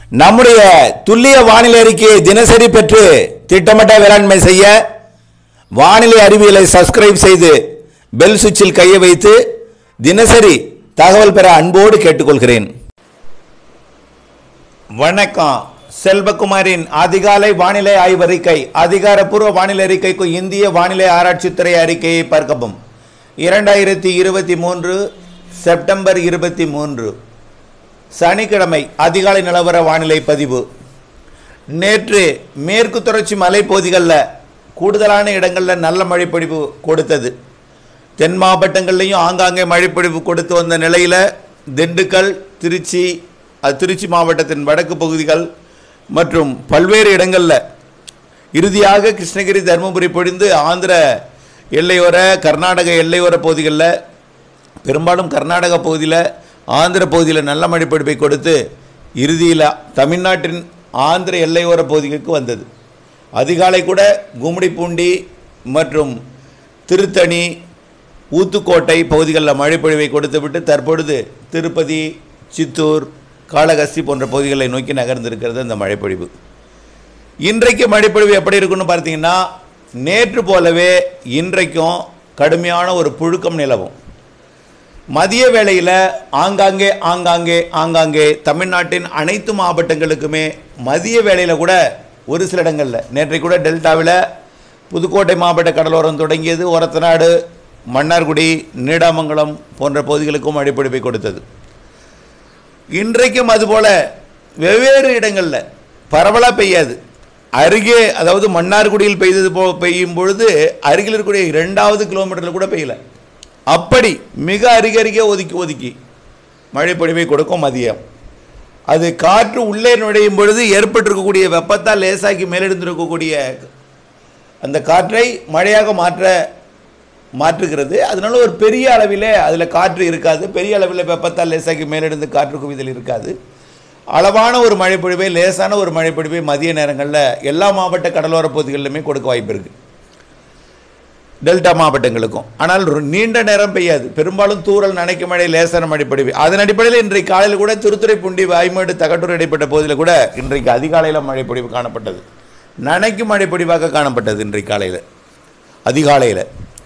நம்முடைய துல்லிய வானிலை அறிக்கையை தினசரி பெற்று திட்டமிட்ட வேளாண்மை செய்ய வானிலை அறிவியலை சப்ஸ்கிரைப் செய்து பெல் சுவிட்சில் கையை வைத்து தினசரி தகவல் பெற அன்போடு கேட்டுக்கொள்கிறேன் வணக்கம் செல்வகுமாரின் அதிகாலை வானிலை ஆய்வறிக்கை அதிகாரப்பூர்வ வானிலை அறிக்கைக்கு இந்திய வானிலை ஆராய்ச்சித்துறை அறிக்கையை பார்க்கவும் இரண்டாயிரத்தி இருபத்தி மூன்று செப்டம்பர் இருபத்தி மூன்று சனிக்கிழமை அதிகாலை நிலவர வானிலை பதிவு நேற்று மேற்கு தொடர்ச்சி மலைப்பகுதிகளில் கூடுதலான இடங்களில் நல்ல மழைப்பொழிவு கொடுத்தது தென் மாவட்டங்கள்லையும் ஆங்காங்கே மழைப்பொழிவு கொடுத்து வந்த நிலையில் திண்டுக்கல் திருச்சி அது திருச்சி மாவட்டத்தின் வடக்கு பகுதிகள் மற்றும் பல்வேறு இடங்களில் இறுதியாக கிருஷ்ணகிரி தருமபுரி பொழிந்து ஆந்திர எல்லையோர கர்நாடக எல்லையோர பகுதிகளில் பெரும்பாலும் கர்நாடக பகுதியில் ஆந்திர பகுதியில் நல்ல மழைப்பொழிவை கொடுத்து இறுதியில் தமிழ்நாட்டின் ஆந்திர எல்லையோர பகுதிகளுக்கு வந்தது அதிகாலை கூட கும்மிடிப்பூண்டி மற்றும் திருத்தணி ஊத்துக்கோட்டை பகுதிகளில் மழைப்பொழிவை கொடுத்துவிட்டு தற்பொழுது திருப்பதி சித்தூர் காளகஸ்தி போன்ற பகுதிகளை நோக்கி நகர்ந்திருக்கிறது அந்த மழைப்பொழிவு இன்றைக்கு மழைப்பொழிவு எப்படி இருக்குன்னு பார்த்தீங்கன்னா நேற்று போலவே இன்றைக்கும் கடுமையான ஒரு புழுக்கம் நிலவும் மதிய வேளையில் ஆங்காங்கே ஆங்காங்கே ஆங்காங்கே தமிழ்நாட்டின் அனைத்து மாவட்டங்களுக்குமே மதிய வேளையில் கூட ஒரு சில இடங்களில் நேற்றைக்கு கூட டெல்டாவில் புதுக்கோட்டை மாவட்ட கடலோரம் தொடங்கியது ஒரத்தநாடு மன்னார்குடி நீடாமங்கலம் போன்ற பகுதிகளுக்கும் மழைப்பொழிவை கொடுத்தது இன்றைக்கும் அதுபோல வெவ்வேறு இடங்களில் பரவலாக பெய்யாது அருகே அதாவது மன்னார்குடியில் பெய்தது போ பெய்யும் பொழுது அருகில் இருக்கக்கூடிய இரண்டாவது கிலோமீட்டரில் கூட பெய்யல அப்படி மிக அருகே அருகே ஒதுக்கி ஒதுக்கி மழைப்பொழிவை கொடுக்கும் மதியம் அது காற்று உள்ளே நுழையும் பொழுது ஏற்பட்டிருக்கக்கூடிய வெப்பத்தால் லேசாக்கி மேலெடுத்திருக்கக்கூடிய அந்த காற்றை மழையாக மாற்ற மாற்றுகிறது அதனால ஒரு பெரிய அளவில் அதில் காற்று இருக்காது பெரிய அளவில் வெப்பத்தால் லேசாக்கி மேலெடுந்து காற்று குவிதல் இருக்காது அளவான ஒரு மழைப்பொழிவை லேசான ஒரு மழைப்பொழிவை மதிய நேரங்களில் எல்லா மாவட்ட கடலோர பகுதிகளிலுமே கொடுக்க வாய்ப்பு இருக்குது டெல்டா மாவட்டங்களுக்கும் ஆனால் ஒரு நீண்ட நேரம் பெய்யாது பெரும்பாலும் தூறல் நனைக்கும் மழை லேசான மழைப்பொழிவு அதன் அடிப்படையில் இன்றைக்கு காலையில் கூட திருத்துறைப்பூண்டி வாய்மேடு தகட்டூர் இடைப்பட்ட பகுதியில் கூட இன்றைக்கு அதிகாலையில் மழைப்பொழிவு காணப்பட்டது நனைக்கும் மழைப்பொழிவாக காணப்பட்டது இன்றைக்கு காலையில் அதிகாலையில்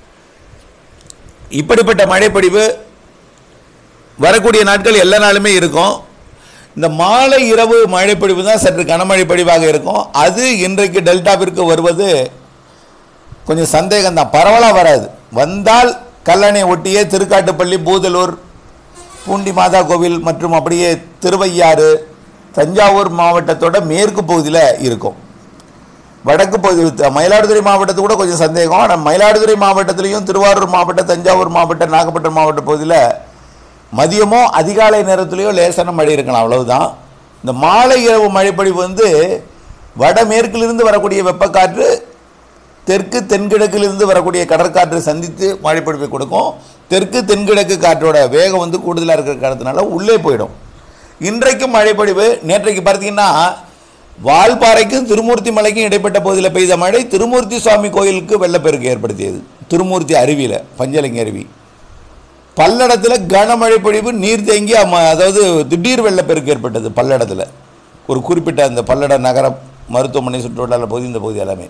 இப்படிப்பட்ட மழைப்பொழிவு வரக்கூடிய நாட்கள் எல்லா நாளுமே இருக்கும் இந்த மாலை இரவு மழைப்பொழிவு தான் சற்று கனமழை பொழிவாக இருக்கும் அது இன்றைக்கு டெல்டாவிற்கு வருவது கொஞ்சம் சந்தேகம் தான் பரவலாக வராது வந்தால் கல்லணை ஒட்டிய திருக்காட்டுப்பள்ளி பூதலூர் பூண்டி மாதா கோவில் மற்றும் அப்படியே திருவையாறு தஞ்சாவூர் மாவட்டத்தோட மேற்கு பகுதியில் இருக்கும் வடக்கு பகுதி த- மயிலாடுதுறை மாவட்டத்து கூட கொஞ்சம் சந்தேகம் ஆனால் மயிலாடுதுறை மாவட்டத்திலையும் திருவாரூர் மாவட்டம் தஞ்சாவூர் மாவட்டம் நாகப்பட்டினம் மாவட்ட பகுதியில் மதியமோ அதிகாலை நேரத்துலேயோ லேசான மழை இருக்கலாம் அவ்வளவுதான் இந்த மாலை இரவு மழைப்பொழிவு வந்து வடமேற்கிலிருந்து வரக்கூடிய வெப்பக்காற்று தெற்கு தென்கிழக்கிலிருந்து வரக்கூடிய கடற்காற்று சந்தித்து மழைப்பொழிவை கொடுக்கும் தெற்கு தென்கிழக்கு காற்றோட வேகம் வந்து கூடுதலாக இருக்கிற காரணத்தினால உள்ளே போயிடும் இன்றைக்கும் மழைப்பொழிவு நேற்றைக்கு பார்த்தீங்கன்னா வால்பாறைக்கும் திருமூர்த்தி மலைக்கும் இடைப்பட்ட பகுதியில் பெய்த மழை திருமூர்த்தி சுவாமி கோயிலுக்கு வெள்ளப்பெருக்கு ஏற்படுத்தியது திருமூர்த்தி அருவியில் பஞ்சலிங்க அருவி பல்லடத்தில் கனமழை பொழிவு நீர் தேங்கி அம்ம- அதாவது திடீர் வெள்ளப்பெருக்கு ஏற்பட்டது பல்லடத்தில் ஒரு குறிப்பிட்ட அந்த பல்லட நகர மருத்துவமனை சுற்றுவட்டார பகுதி இந்த பகுதி எல்லாமே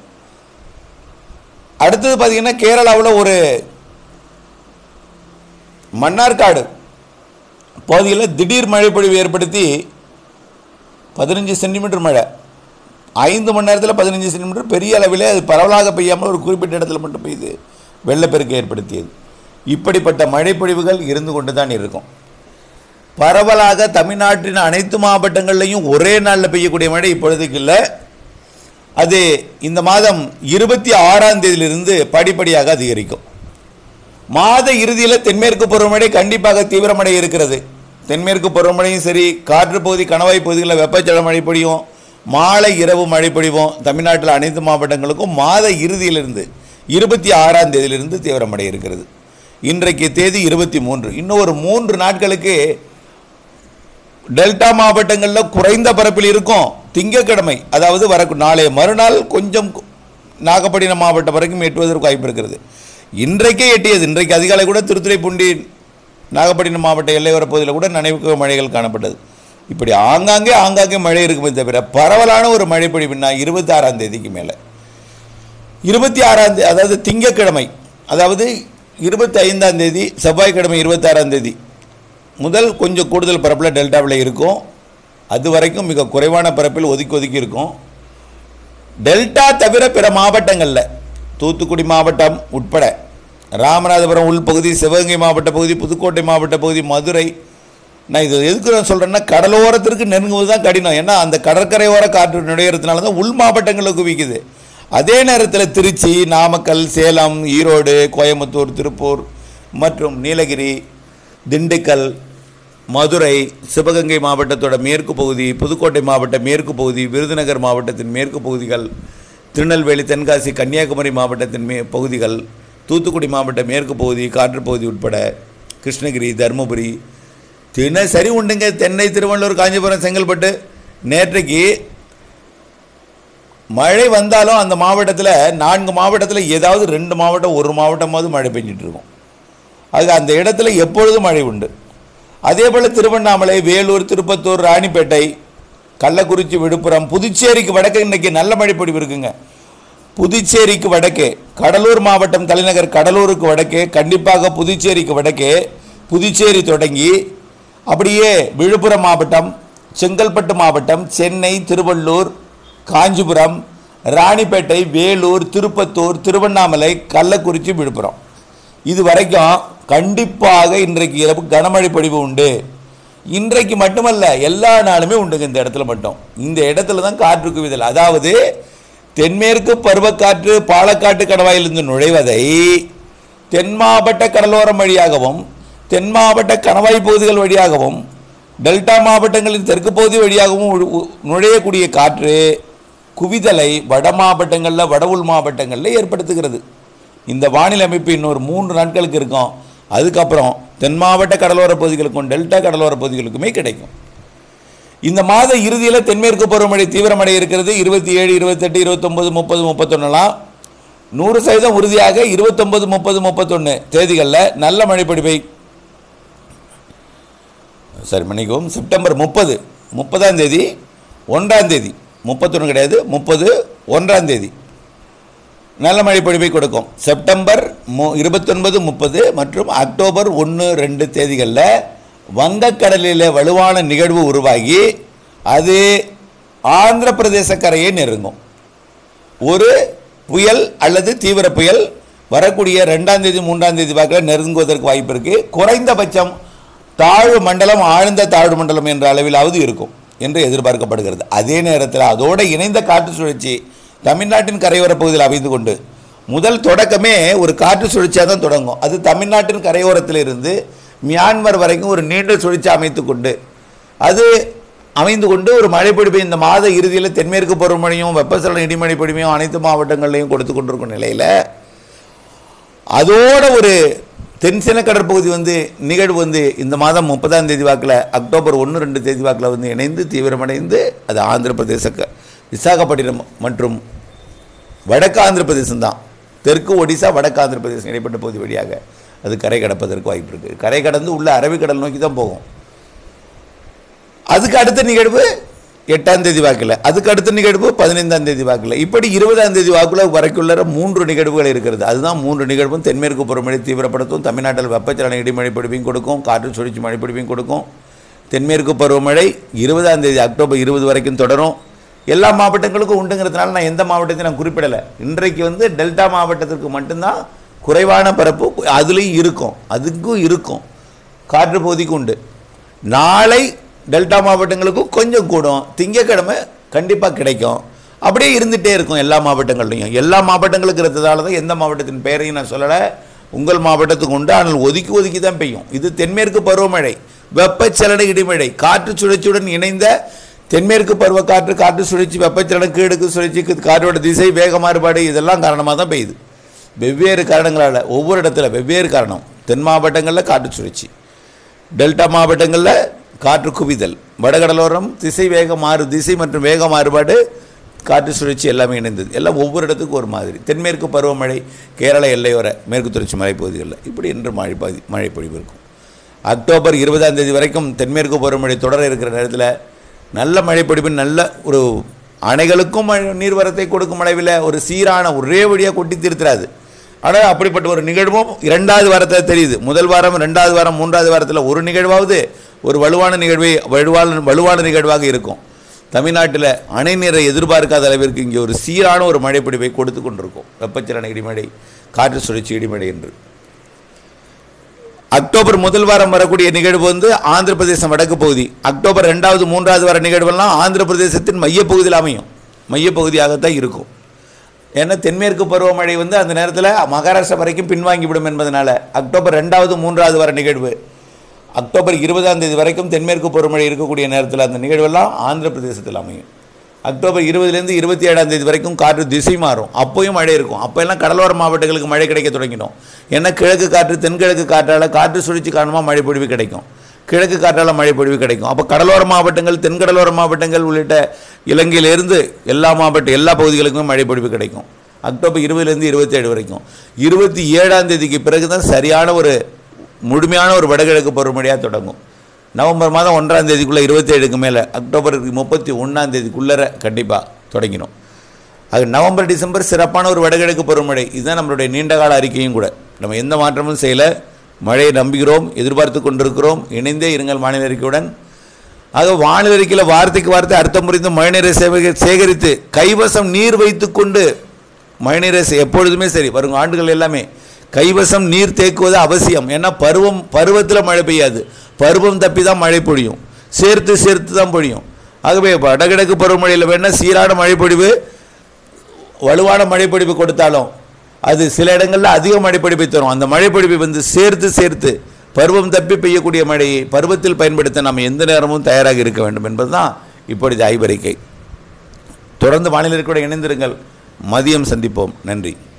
அடுத்தது பார்த்தீங்கன்னா கேரளாவில் ஒரு மன்னார்காடு பகுதியில் திடீர் மழைப்பொழிவு ஏற்படுத்தி பதினஞ்சு சென்டிமீட்டர் மழை ஐந்து மணி நேரத்தில் பதினஞ்சு சென்டிமீட்டர் பெரிய அளவிலே அது பரவலாக பெய்யாமல் ஒரு குறிப்பிட்ட இடத்துல மட்டும் பெய்து வெள்ளப்பெருக்கு ஏற்படுத்தியது இப்படிப்பட்ட மழைப்பொழிவுகள் இருந்து கொண்டு தான் இருக்கும் பரவலாக தமிழ்நாட்டின் அனைத்து மாவட்டங்கள்லையும் ஒரே நாளில் பெய்யக்கூடிய மழை இப்பொழுதுக்கு இல்லை அது இந்த மாதம் இருபத்தி ஆறாம் தேதியிலிருந்து படிப்படியாக அதிகரிக்கும் மாத இறுதியில் தென்மேற்கு பருவமழை கண்டிப்பாக தீவிரமடைய இருக்கிறது தென்மேற்கு பருவமழையும் சரி காற்று பகுதி கணவாய் பகுதிகளில் வெப்பச்சல மழை பொழியும் மாலை இரவு மழை பொழிவும் தமிழ்நாட்டில் அனைத்து மாவட்டங்களுக்கும் மாத இறுதியிலிருந்து இருபத்தி ஆறாம் தேதியிலிருந்து தீவிரமடைய இருக்கிறது இன்றைக்கு தேதி இருபத்தி மூன்று இன்னும் ஒரு மூன்று நாட்களுக்கு டெல்டா மாவட்டங்களில் குறைந்த பரப்பில் இருக்கும் திங்கட்கிழமை அதாவது வர நாளைய மறுநாள் கொஞ்சம் கு- நாகப்பட்டினம் மாவட்டம் வரைக்கும் எட்டுவதற்கு வாய்ப்பு இருக்கிறது இன்றைக்கே எட்டியது இன்றைக்கு அதிகாலை கூட திருத்துறைப்பூண்டி நாகப்பட்டினம் மாவட்ட எல்லையோர பகுதியில் கூட நனைவுக்கு மழைகள் காணப்பட்டது இப்படி ஆங்காங்கே ஆங்காங்கே மழை இருக்குமே தவிர பரவலான ஒரு மழை பொழிவுன்னா இருபத்தாறாம் தேதிக்கு மேலே இருபத்தி ஆறாம் தேதி அதாவது திங்கட்கிழமை அதாவது இருபத்தி ஐந்தாம் தேதி செவ்வாய்க்கிழமை இருபத்தாறாம் தேதி முதல் கொஞ்சம் கூடுதல் பரப்பில் டெல்டாவில் இருக்கும் அது வரைக்கும் மிக குறைவான பரப்பில் ஒதுக்கி ஒதுக்கி இருக்கும் டெல்டா தவிர பிற மாவட்டங்களில் தூத்துக்குடி மாவட்டம் உட்பட ராமநாதபுரம் உள்பகுதி சிவகங்கை மாவட்ட பகுதி புதுக்கோட்டை மாவட்ட பகுதி மதுரை நான் இது எதுக்கு நான் சொல்கிறேன்னா கடலோரத்திற்கு நெருங்குவது தான் கடினம் ஏன்னா அந்த கடற்கரையோர காற்று நுழையிறதுனால தான் உள் மாவட்டங்களில் குவிக்குது அதே நேரத்தில் திருச்சி நாமக்கல் சேலம் ஈரோடு கோயம்புத்தூர் திருப்பூர் மற்றும் நீலகிரி திண்டுக்கல் மதுரை சிவகங்கை மாவட்டத்தோட மேற்கு பகுதி புதுக்கோட்டை மாவட்ட மேற்கு பகுதி விருதுநகர் மாவட்டத்தின் மேற்கு பகுதிகள் திருநெல்வேலி தென்காசி கன்னியாகுமரி மாவட்டத்தின் மே பகுதிகள் தூத்துக்குடி மாவட்ட மேற்கு பகுதி காற்று பகுதி உட்பட கிருஷ்ணகிரி தருமபுரி தினசரி உண்டுங்க தென்னை திருவள்ளூர் காஞ்சிபுரம் செங்கல்பட்டு நேற்றைக்கு மழை வந்தாலும் அந்த மாவட்டத்தில் நான்கு மாவட்டத்தில் ஏதாவது ரெண்டு மாவட்டம் ஒரு மாவட்டமாவது மழை பெஞ்சிட்டு இருக்கும் அது அந்த இடத்துல எப்பொழுதும் மழை உண்டு அதே போல் திருவண்ணாமலை வேலூர் திருப்பத்தூர் ராணிப்பேட்டை கள்ளக்குறிச்சி விழுப்புரம் புதுச்சேரிக்கு வடக்கு இன்னைக்கு நல்ல மழை பொழிவு இருக்குங்க புதுச்சேரிக்கு வடக்கே கடலூர் மாவட்டம் தலைநகர் கடலூருக்கு வடக்கே கண்டிப்பாக புதுச்சேரிக்கு வடக்கே புதுச்சேரி தொடங்கி அப்படியே விழுப்புரம் மாவட்டம் செங்கல்பட்டு மாவட்டம் சென்னை திருவள்ளூர் காஞ்சிபுரம் ராணிப்பேட்டை வேலூர் திருப்பத்தூர் திருவண்ணாமலை கள்ளக்குறிச்சி விழுப்புரம் இது வரைக்கும் கண்டிப்பாக இன்றைக்கு இரவு கனமழை பொழிவு உண்டு இன்றைக்கு மட்டுமல்ல எல்லா நாளுமே உண்டுங்க இந்த இடத்துல மட்டும் இந்த இடத்துல தான் காற்று குவிதல் அதாவது தென்மேற்கு பருவக்காற்று பாலக்காட்டு கடவாயிலிருந்து நுழைவதை தென் மாவட்ட கடலோரம் வழியாகவும் தென் மாவட்ட கணவாய் பகுதிகள் வழியாகவும் டெல்டா மாவட்டங்களின் தெற்கு பகுதி வழியாகவும் உ- உ- நுழையக்கூடிய காற்று குவிதலை வட மாவட்டங்களில் வட உள் மாவட்டங்களில் ஏற்படுத்துகிறது இந்த வானிலை அமைப்பு இன்னொரு மூன்று நாட்களுக்கு இருக்கும் அதுக்கப்புறம் தென் மாவட்ட கடலோர பகுதிகளுக்கும் டெல்டா கடலோர பகுதிகளுக்குமே கிடைக்கும் இந்த மாத இறுதியில் தென்மேற்கு பருவமழை தீவிரமடை இருக்கிறது இருபத்தி ஏழு இருபத்தெட்டு இருபத்தொம்பது முப்பது முப்பத்தொன்னுலாம் நூறு சதவீதம் உறுதியாக இருபத்தொம்பது முப்பது முப்பத்தொன்று தேதிகளில் நல்ல மழை பொழிவை சரி மன்னிக்கவும் செப்டம்பர் முப்பது முப்பதாம் தேதி ஒன்றாம் தேதி முப்பத்தொன்று கிடையாது முப்பது ஒன்றாம் தேதி நல்ல மழை பொழிவை கொடுக்கும் செப்டம்பர் மு இருபத்தொன்பது முப்பது மற்றும் அக்டோபர் ஒன்று ரெண்டு தேதிகளில் வங்கக்கடலில் வலுவான நிகழ்வு உருவாகி அது ஆந்திர பிரதேச கரையை நெருங்கும் ஒரு புயல் அல்லது தீவிர புயல் வரக்கூடிய ரெண்டாம் தேதி மூன்றாம் தேதி வாக்கில் நெருங்குவதற்கு வாய்ப்பு இருக்கு குறைந்தபட்சம் தாழ்வு மண்டலம் ஆழ்ந்த தாழ்வு மண்டலம் என்ற அளவிலாவது இருக்கும் என்று எதிர்பார்க்கப்படுகிறது அதே நேரத்தில் அதோடு இணைந்த காற்று சுழற்சி தமிழ்நாட்டின் கரையோர பகுதியில் அமைந்து கொண்டு முதல் தொடக்கமே ஒரு காற்று சுழற்சியாக தான் தொடங்கும் அது தமிழ்நாட்டின் கரையோரத்தில் இருந்து மியான்மர் வரைக்கும் ஒரு நீண்ட சுழற்சி அமைத்து கொண்டு அது அமைந்து கொண்டு ஒரு மழை பொழிவை இந்த மாத இறுதியில் தென்மேற்கு பருவமழையும் வெப்பசலன இடிமழை பொழிவையும் அனைத்து மாவட்டங்கள்லையும் கொடுத்து கொண்டிருக்கும் நிலையில் அதோட ஒரு தென்சென கடற்பகுதி வந்து நிகழ்வு வந்து இந்த மாதம் முப்பதாம் தேதி வாக்கில் அக்டோபர் ஒன்று ரெண்டு தேதி வாக்கில் வந்து இணைந்து தீவிரமடைந்து அது ஆந்திர பிரதேச க- விசாகப்பட்டினம் மற்றும் வடக்கு ஆந்திர பிரதேசம் தான் தெற்கு ஒடிசா வடக்கு ஆந்திர பிரதேசம் இடைப்பட்ட பகுதி வழியாக அது கரை கடப்பதற்கு வாய்ப்பு இருக்குது கரை கடந்து உள்ள அரபிக்கடல் நோக்கி தான் போகும் அதுக்கு அடுத்த நிகழ்வு எட்டாம் தேதி வாக்கில் அதுக்கு அடுத்த நிகழ்வு பதினைந்தாம் தேதி வாக்கில் இப்படி இருபதாம் தேதி வாக்குல வரைக்குள்ள மூன்று நிகழ்வுகள் இருக்கிறது அதுதான் மூன்று நிகழ்வும் தென்மேற்கு பருவமழை தீவிரப்படுத்தும் தமிழ்நாட்டில் வெப்பச்சலன இடிமழை பொழிவையும் கொடுக்கும் காற்று சுழற்சி மழை பொழிவையும் கொடுக்கும் தென்மேற்கு பருவமழை இருபதாம் தேதி அக்டோபர் இருபது வரைக்கும் தொடரும் எல்லா மாவட்டங்களுக்கும் உண்டுங்கிறதுனால நான் எந்த மாவட்டத்தையும் நான் குறிப்பிடலை இன்றைக்கு வந்து டெல்டா மாவட்டத்திற்கு மட்டும்தான் குறைவான பரப்பு அதுலேயும் இருக்கும் அதுக்கும் இருக்கும் காற்று பகுதிக்கு உண்டு நாளை டெல்டா மாவட்டங்களுக்கும் கொஞ்சம் கூடும் திங்கக்கிழமை கண்டிப்பாக கிடைக்கும் அப்படியே இருந்துகிட்டே இருக்கும் எல்லா மாவட்டங்கள்லையும் எல்லா மாவட்டங்களுக்கு இருந்ததால தான் எந்த மாவட்டத்தின் பெயரையும் நான் சொல்லலை உங்கள் மாவட்டத்துக்கு உண்டு ஆனால் ஒதுக்கி ஒதுக்கி தான் பெய்யும் இது தென்மேற்கு பருவமழை வெப்பச்சலன இடிமழை காற்று சுழற்சியுடன் இணைந்த தென்மேற்கு பருவக்காற்று காற்று சுழற்சி வெப்பச்சலன கீழக்கு சுழற்சிக்கு காற்றோட திசை வேக மாறுபாடு இதெல்லாம் காரணமாக தான் பெய்யுது வெவ்வேறு காரணங்களால் ஒவ்வொரு இடத்துல வெவ்வேறு காரணம் தென் மாவட்டங்களில் காற்று சுழற்சி டெல்டா மாவட்டங்களில் காற்று குவிதல் வடகடலோரம் திசை வேக மாறு திசை மற்றும் வேக மாறுபாடு காற்று சுழற்சி எல்லாமே இணைந்தது எல்லாம் ஒவ்வொரு இடத்துக்கும் ஒரு மாதிரி தென்மேற்கு பருவமழை கேரள எல்லையோர மேற்கு தொடர்ச்சி மலைப்பகுதிகளில் இப்படி என்று மழை பகுதி மழை பொழிவு இருக்கும் அக்டோபர் இருபதாம் தேதி வரைக்கும் தென்மேற்கு பருவமழை தொடர இருக்கிற நேரத்தில் நல்ல மழை பொழிவு நல்ல ஒரு அணைகளுக்கும் மழை- நீர்வரத்தை கொடுக்கும் அளவில் ஒரு சீரான ஒரே வழியாக கொட்டி தீர்த்துறாது ஆனால் அப்படிப்பட்ட ஒரு நிகழ்வும் இரண்டாவது வாரத்தில் தெரியுது முதல் வாரம் ரெண்டாவது வாரம் மூன்றாவது வாரத்தில் ஒரு நிகழ்வாவது ஒரு வலுவான நிகழ்வை வலுவான வலுவான நிகழ்வாக இருக்கும் தமிழ்நாட்டில் அணை நீரை எதிர்பார்க்காத அளவிற்கு இங்கே ஒரு சீரான ஒரு மழைப்பிடிப்பை கொடுத்து கொண்டிருக்கும் வெப்பச்சலன இடிமழை காற்று சுழற்சி இடிமழை என்று அக்டோபர் முதல் வாரம் வரக்கூடிய நிகழ்வு வந்து ஆந்திர பிரதேசம் வடக்கு பகுதி அக்டோபர் ரெண்டாவது மூன்றாவது வார நிகழ்வெல்லாம் ஆந்திர பிரதேசத்தின் மையப்பகுதியில் அமையும் மையப்பகுதியாகத்தான் இருக்கும் ஏன்னா தென்மேற்கு பருவமழை வந்து அந்த நேரத்தில் மகாராஷ்டிரா வரைக்கும் பின்வாங்கிவிடும் என்பதனால அக்டோபர் ரெண்டாவது மூன்றாவது வார நிகழ்வு அக்டோபர் இருபதாம் தேதி வரைக்கும் தென்மேற்கு பருவமழை இருக்கக்கூடிய நேரத்தில் அந்த நிகழ்வெல்லாம் ஆந்திர பிரதேசத்தில் அமையும் அக்டோபர் இருபதுலேருந்து இருபத்தி ஏழாம் தேதி வரைக்கும் காற்று திசை மாறும் அப்போயும் மழை இருக்கும் அப்போ எல்லாம் கடலோர மாவட்டங்களுக்கு மழை கிடைக்க தொடங்கிடும் ஏன்னா கிழக்கு காற்று தென்கிழக்கு காற்றால் காற்று சுழற்சி காரணமாக மழை பொழிவு கிடைக்கும் கிழக்கு காற்றால் மழை பொழிவு கிடைக்கும் அப்போ கடலோர மாவட்டங்கள் தென்கடலோர மாவட்டங்கள் உள்ளிட்ட இலங்கையிலிருந்து எல்லா மாவட்ட எல்லா பகுதிகளுக்குமே மழை பொழிவு கிடைக்கும் அக்டோபர் இருபதுலேருந்து இருபத்தி ஏழு வரைக்கும் இருபத்தி ஏழாம் தேதிக்கு பிறகு தான் சரியான ஒரு முழுமையான ஒரு வடகிழக்கு பருவமழையாக தொடங்கும் நவம்பர் மாதம் ஒன்றாம் தேதிக்குள்ளே இருபத்தேழுக்கு மேலே அக்டோபர் முப்பத்தி ஒன்றாம் தேதிக்குள்ளே கண்டிப்பாக தொடங்கிடும் அது நவம்பர் டிசம்பர் சிறப்பான ஒரு வடகிழக்கு பருவமழை இதுதான் நம்மளுடைய நீண்டகால அறிக்கையும் கூட நம்ம எந்த மாற்றமும் செய்யலை மழையை நம்புகிறோம் எதிர்பார்த்து கொண்டிருக்கிறோம் இணைந்தே இருங்கள் வானிலை அறிக்கையுடன் ஆக வானிலை அறிக்கையில் வார்த்தைக்கு வார்த்தை அர்த்தம் புரிந்து மழைநீரை சேகரி சேகரித்து கைவசம் நீர் வைத்துக்கொண்டு மழைநீரை சே- எப்பொழுதுமே சரி வரும் ஆண்டுகள் எல்லாமே கைவசம் நீர் தேக்குவது அவசியம் ஏன்னா பருவம் பருவத்தில் மழை பெய்யாது பருவம் தப்பி தான் மழை பொழியும் சேர்த்து சேர்த்து தான் பொழியும் ஆகவே வடகிழக்கு பருவமழையில் வேணால் சீரான மழை பொழிவு வலுவான மழைப்பொழிவு கொடுத்தாலும் அது சில இடங்களில் அதிக மழைப்பொழிவை தரும் அந்த மழைப்பொழிவை வந்து சேர்த்து சேர்த்து பருவம் தப்பி பெய்யக்கூடிய மழையை பருவத்தில் பயன்படுத்த நாம் எந்த நேரமும் தயாராக இருக்க வேண்டும் என்பதுதான் இப்பொழுது ஆய்வறிக்கை தொடர்ந்து வானிலை கூட இணைந்திருங்கள் மதியம் சந்திப்போம் நன்றி